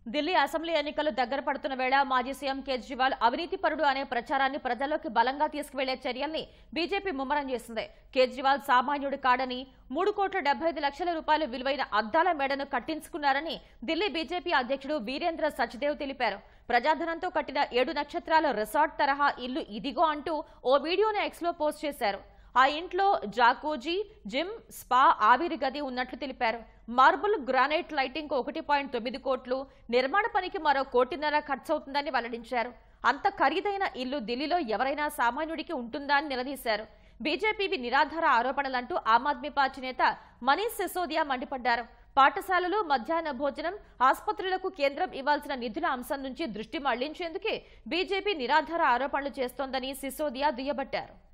Delhi assembly ఎన్నికలు దగ్గర పడుతున్న వేళ మాజీ సీఎం కేజ్రీవాల్ అవినీతి పరుడు అనే ప్రచారాన్ని ప్రజల్లోకి బలంగా తీసుకువెళ్లే చర్యల్ని బీజేపీ ముమ్మరం చేసింది కేజ్రీవాల్ సామాన్యుడు కాడని మూడు కోట్ల డెబ్బై ఐదు లక్షల రూపాయల విలువైన అద్దాల మేడను కట్టించుకున్నారని ఢిల్లీ బీజేపీ అధ్యక్షుడు వీరేంద్ర సచ్దేవ్ తెలిపారు ప్రజాధనంతో కట్టిన ఏడు నక్షత్రాల రిసార్ట్ తరహా ఇల్లు ఇదిగో అంటూ ఓ వీడియోను ఎక్స్లో పోస్ట్ చేశారు ఆ ఇంట్లో జాకోజీ జిమ్ స్పా ఆవిరి గది ఉన్నట్లు తెలిపారు మార్బుల్ గ్రానైట్ లైటింగ్ ఒకటి పాయింట్ తొమ్మిది కోట్లు నిర్మాణ పనికి మరో కోటిన్నర ఖర్చవుతుందని వెల్లడించారు అంత ఖరీదైన ఇల్లు ఢిల్లీలో ఎవరైనా సామాన్యుడికి ఉంటుందా అని నిలదీశారు బీజేపీవి నిరాధార ఆరోపణలంటూ ఆమ్ ఆద్మీ పార్టీ నేత మనీష్ సిసోదియా మండిపడ్డారు పాఠశాలలు మధ్యాహ్న భోజనం ఆసుపత్రులకు కేంద్రం ఇవ్వాల్సిన నిధుల అంశం నుంచి దృష్టి మళ్లించేందుకే బీజేపీ నిరాధార ఆరోపణలు చేస్తోందని సిసోదియా దుయ్యబట్టారు